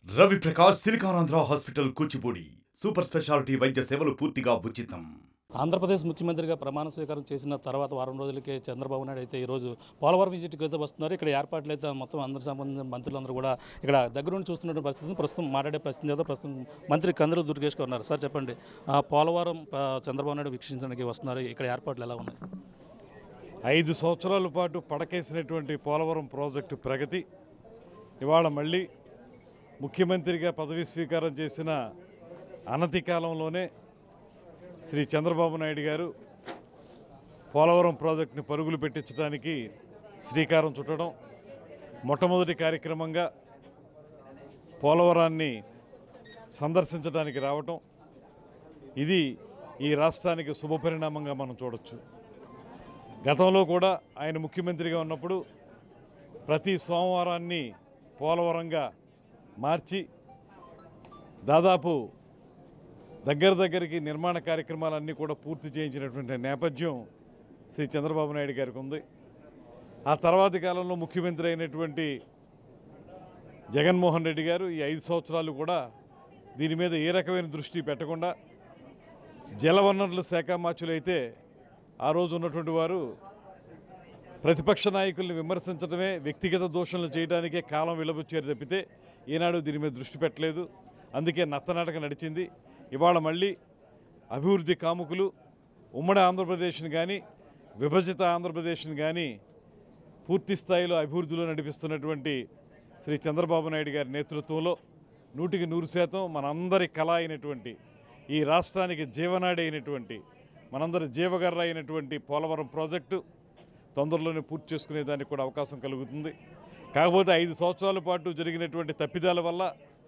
Ravi Prakash Siliconandhra hospital Kuchipudi super speciality వైద్య సేవలు పూర్తిగా ఉచితం ఆంధ్రప్రదేశ్ ముఖ్యమంత్రిగా ప్రమాణ స్వీకారం చేసిన తర్వాత వారం రోజులకే చంద్రబాబు నాయుడు అయితే ఈరోజు పోలవరం విజిట్కి అయితే వస్తున్నారు ఇక్కడ ఏర్పాట్లు అయితే మొత్తం అందరికి సంబంధించిన మంత్రులందరూ కూడా ఇక్కడ దగ్గరుండి చూస్తున్న పరిస్థితి ప్రస్తుతం మాట్లాడే పరిస్థితి అయితే ప్రస్తుతం మంత్రి కందులు దుర్గేష్ గారు ఉన్నారు సార్ చెప్పండి ఆ, పోలవరం ఆ, చంద్రబాబు నాయుడు వీక్షించడానికి వస్తున్నారు ఇక్కడ ఏర్పాట్లు ఎలా ఉన్నాయి ఐదు సంవత్సరాల పాటు పడకేసినటువంటి పోలవరం ప్రాజెక్టు ప్రగతి ఇవాళ మళ్ళీ ముఖ్యమంత్రిగా పదవీ స్వీకారం చేసిన అనతి కాలంలోనే శ్రీ చంద్రబాబు నాయుడు గారు పోలవరం ప్రాజెక్టుని పరుగులు పెట్టించడానికి శ్రీకారం చుట్టడం మొట్టమొదటి కార్యక్రమంగా పోలవరాన్ని సందర్శించడానికి రావటం ఇది ఈ రాష్ట్రానికి శుభపరిణామంగా మనం చూడొచ్చు గతంలో కూడా ఆయన ముఖ్యమంత్రిగా ఉన్నప్పుడు ప్రతి సోమవారాన్ని పోలవరంగా మార్చి దాదాపు దగ్గర దగ్గరికి నిర్మాణ కార్యక్రమాలన్నీ కూడా పూర్తి చేయించినటువంటి నేపథ్యం శ్రీ చంద్రబాబు నాయుడు గారికి ఉంది ఆ తర్వాతి కాలంలో ముఖ్యమంత్రి అయినటువంటి జగన్మోహన్ రెడ్డి గారు ఈ ఐదు సంవత్సరాలు కూడా దీని మీద ఏ రకమైన దృష్టి పెట్టకుండా జలవనరుల శాఖ మాచులైతే ఆ రోజు ఉన్నటువంటి వారు ప్రతిపక్ష నాయకుల్ని విమర్శించడమే వ్యక్తిగత దోషణలు చేయడానికే కాలం విలబుచ్చారు తప్పితే ఈనాడు దీని మీద దృష్టి పెట్టలేదు అందుకే నత్తనాటక నడిచింది ఇవాళ మళ్ళీ అభివృద్ధి కాముకులు ఉమ్మడి ఆంధ్రప్రదేశ్ని కానీ విభజిత ఆంధ్రప్రదేశ్ని కానీ పూర్తి స్థాయిలో అభివృద్ధిలో నడిపిస్తున్నటువంటి శ్రీ చంద్రబాబు నాయుడు గారి నేతృత్వంలో నూటికి నూరు శాతం మనందరి కళ అయినటువంటి ఈ రాష్ట్రానికి జీవనాడి అయినటువంటి మనందరి జీవగర్ర అయినటువంటి పోలవరం ప్రాజెక్టు తొందరలోనే పూర్తి చేసుకునే దానికి కూడా అవకాశం కలుగుతుంది కాకపోతే ఐదు సంవత్సరాల పాటు జరిగినటువంటి తప్పిదాల వల్ల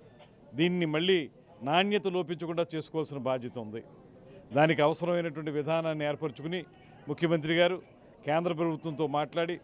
దీన్ని మళ్ళీ నాణ్యత లోపించకుండా చేసుకోవాల్సిన బాధ్యత ఉంది దానికి అవసరమైనటువంటి విధానాన్ని ఏర్పరచుకుని ముఖ్యమంత్రి గారు కేంద్ర ప్రభుత్వంతో మాట్లాడి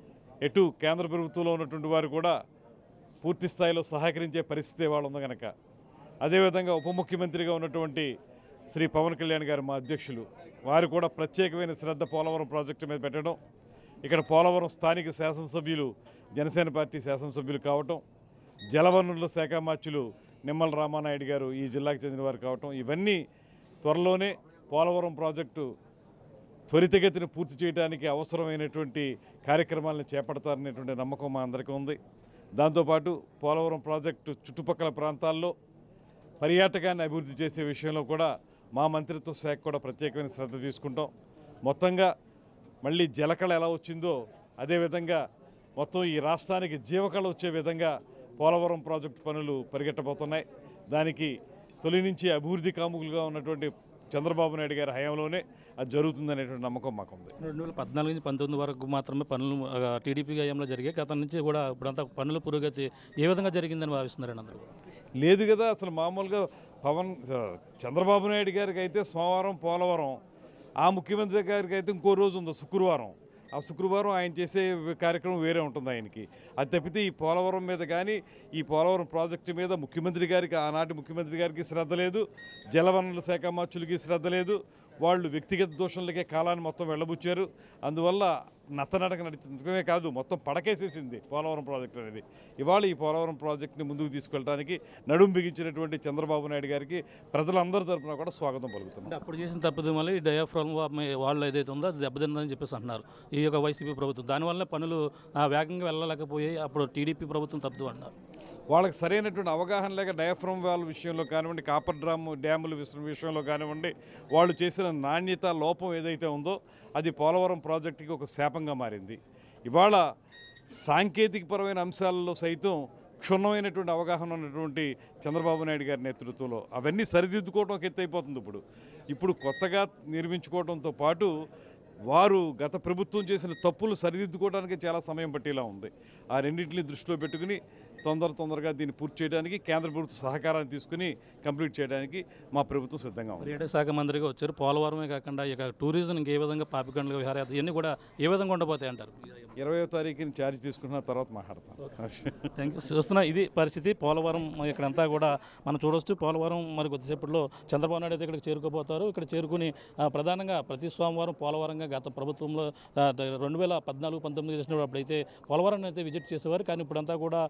ఎటు కేంద్ర ప్రభుత్వంలో ఉన్నటువంటి వారు కూడా పూర్తి స్థాయిలో సహకరించే పరిస్థితి వాళ్ళు ఉంది కనుక అదేవిధంగా ఉప ముఖ్యమంత్రిగా ఉన్నటువంటి శ్రీ పవన్ కళ్యాణ్ గారు మా అధ్యక్షులు వారు కూడా ప్రత్యేకమైన శ్రద్ధ పోలవరం ప్రాజెక్టు మీద పెట్టడం ఇక్కడ పోలవరం స్థానిక శాసనసభ్యులు జనసేన పార్టీ శాసనసభ్యులు కావటం జలవనరుల శాఖ మార్చులు నిమ్మల రామానాయుడు గారు ఈ జిల్లాకు చెందిన వారు కావటం ఇవన్నీ త్వరలోనే పోలవరం ప్రాజెక్టు త్వరితగతిన పూర్తి చేయడానికి అవసరమైనటువంటి కార్యక్రమాలను చేపడతారనేటువంటి నమ్మకం మా అందరికీ ఉంది దాంతోపాటు పోలవరం ప్రాజెక్టు చుట్టుపక్కల ప్రాంతాల్లో పర్యాటకాన్ని అభివృద్ధి చేసే విషయంలో కూడా మా మంత్రిత్వ శాఖ కూడా ప్రత్యేకమైన శ్రద్ధ తీసుకుంటాం మొత్తంగా మళ్ళీ జలకళ ఎలా వచ్చిందో అదేవిధంగా మొత్తం ఈ రాష్ట్రానికి జీవకళ వచ్చే విధంగా పోలవరం ప్రాజెక్టు పనులు పరిగెట్టబోతున్నాయి దానికి తొలి నుంచి అభివృద్ధి కాముకులుగా ఉన్నటువంటి చంద్రబాబు నాయుడు గారి హయాంలోనే అది జరుగుతుందనేటువంటి నమ్మకం మాకుంది రెండు వేల పద్నాలుగు నుంచి పంతొమ్మిది వరకు మాత్రమే పనులు ఆ, టీడీపీ హయాంలో జరిగాయి గతం నుంచి కూడా ఇప్పుడంతా పనుల పురోగతి ఏ విధంగా జరిగిందని భావిస్తున్నారండి అందరూ లేదు కదా అసలు మామూలుగా పవన్ చంద్రబాబు నాయుడు గారికి అయితే సోమవారం పోలవరం ఆ ముఖ్యమంత్రి గారికి అయితే ఇంకో రోజు ఉంది శుక్రవారం ఆ శుక్రవారం ఆయన చేసే కార్యక్రమం వేరే ఉంటుంది ఆయనకి అది తప్పితే ఈ పోలవరం మీద కానీ ఈ పోలవరం ప్రాజెక్టు మీద ముఖ్యమంత్రి గారికి ఆనాటి ముఖ్యమంత్రి గారికి శ్రద్ధ లేదు జలవనరుల శాఖ మార్చులకి శ్రద్ధ లేదు వాళ్ళు వ్యక్తిగత దోషణలకే కాలాన్ని మొత్తం వెళ్ళబుచ్చారు అందువల్ల నత్తనడక నడిచడమే కాదు మొత్తం పడకేసేసింది పోలవరం ప్రాజెక్ట్ అనేది ఇవాళ ఈ పోలవరం ప్రాజెక్ట్ని ముందుకు తీసుకెళ్ళడానికి నడుం బిగించినటువంటి చంద్రబాబు నాయుడు గారికి ప్రజలందరి తరపున కూడా స్వాగతం పలుకుతున్నాం అంటే అప్పుడు చేసిన తప్పదు మళ్ళీ ఈ డయాఫ్రామ్ వాళ్ళు ఏదైతే ఉందో అది దెబ్బతిందని చెప్పేసి అంటున్నారు ఈ యొక్క వైసీపీ ప్రభుత్వం దానివల్ల పనులు ఆ, వేగంగా వెళ్ళలేకపోయాయి అప్పుడు టీడీపీ ప్రభుత్వం తప్పదు అన్నారు వాళ్ళకి సరైనటువంటి అవగాహన లేక డయాఫ్రమ్ వాల్ విషయంలో కానివ్వండి కాపర్ డ్రామ్ డ్యాముల విష- విషయంలో కానివ్వండి వాళ్ళు చేసిన నాణ్యత లోపం ఏదైతే ఉందో అది పోలవరం ప్రాజెక్టుకి ఒక శాపంగా మారింది ఇవాళ సాంకేతికపరమైన అంశాలలో సైతం క్షుణ్ణమైనటువంటి అవగాహన ఉన్నటువంటి చంద్రబాబు నాయుడు గారి నేతృత్వంలో అవన్నీ సరిదిద్దుకోవడం ఒక ఎత్తు అయిపోతుంది ఇప్పుడు ఇప్పుడు కొత్తగా నిర్మించుకోవడంతో పాటు వారు గత ప్రభుత్వం చేసిన తప్పులు సరిదిద్దుకోవడానికి చాలా సమయం పట్టేలా ఉంది ఆ రెండింటిని దృష్టిలో పెట్టుకుని తొందర తొందరగా దీన్ని పూర్తి చేయడానికి కేంద్ర ప్రభుత్వ సహకారాన్ని తీసుకుని కంప్లీట్ చేయడానికి మా ప్రభుత్వం సిద్ధంగా ఉంది పర్యాటక శాఖ మంత్రిగా వచ్చారు పోలవరమే కాకుండా ఇక టూరిజం ఇంకే విధంగా పాపికండ్ల విహారయాత్ర ఇవన్నీ కూడా ఏ విధంగా ఉండబోతాయి అంటారు ఇరవయో తారీఖుని ఛార్జ్ తీసుకున్న తర్వాత మాట్లాడతాను థ్యాంక్ యూ చూస్తున్నా ఇది పరిస్థితి పోలవరం ఇక్కడంతా కూడా మనం చూడొచ్చు పోలవరం మరి కొద్దిసేపట్లో చంద్రబాబు నాయుడు అయితే ఇక్కడికి చేరుకోబోతారు ఇక్కడ చేరుకుని ఆ, ప్రధానంగా ప్రతి సోమవారం పోలవరంగా గత ప్రభుత్వంలో ఆ, రెండు వేల పద్నాలుగు పంతొమ్మిది చేసినప్పుడు అప్పుడైతే పోలవరం అయితే విజిట్ చేసేవారు కానీ ఇప్పుడంతా కూడా ఇప్పుడు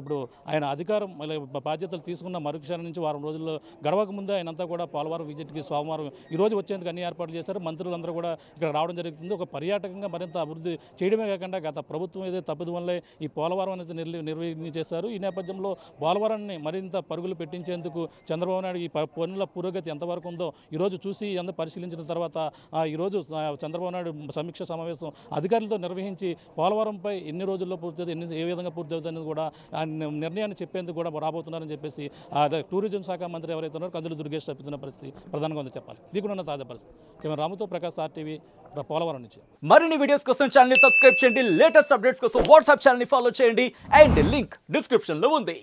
ఇప్పుడు ఆయన అధికారం మళ్ళీ బాధ్యతలు తీసుకున్న మరుక్షణం నుంచి వారం రోజుల్లో గడవక ముందే ఆయన అంతా కూడా పోలవరం విజిట్కి సోమవారం ఈ రోజు వచ్చేందుకు అన్ని ఏర్పాట్లు చేశారు మంత్రులందరూ కూడా ఇక్కడ రావడం జరుగుతుంది ఒక పర్యాటకంగా మరింత అభివృద్ధి చేయడమే కాకుండా గత ప్రభుత్వం ఏదైతే తప్పిద వల్లే ఈ పోలవరం అనేది నిర్లి నిర్వహణ చేశారు ఈ నేపథ్యంలో పోలవరాన్ని మరింత పరుగులు పెట్టించేందుకు చంద్రబాబు నాయుడు ఈ ప- పనుల పురోగతి ఎంతవరకు ఉందో ఈరోజు చూసి అంతా పరిశీలించిన తర్వాత ఆ, ఈరోజు ఆ, చంద్రబాబు నాయుడు సమీక్ష సమావేశం అధికారులతో నిర్వహించి పోలవరంపై ఎన్ని రోజుల్లో పూర్తవుతుంది ఎన్ని ఏ విధంగా పూర్తవుతుంది అనేది కూడా ఆ ని- నిర్ణయాన్ని చెప్పేందుకు కూడా రాబోతున్నారని చెప్పేసి ఆ, అదే టూరిజం శాఖ మంత్రి ఎవరైతే ఉన్నారో కందులు దుర్గేష్ చెప్తున్న పరిస్థితి ప్రధానంగా ఉందని చెప్పాలి దీనికి తాజా పరిస్థితి కెమెరా రాముతో ప్రకాశ్ ఆర్టీవీ పోలవరం నుంచి మరిన్ని వీడియోస్ కోసం ఛానల్ సబ్స్క్రైబ్ చేయండి లేటెస్ట్ అప్డేట్స్ కోసం వాట్సాప్ ఛానల్ ఫాలో చేయండి అండ్ లింక్ డిస్క్రిప్షన్ లో ఉంది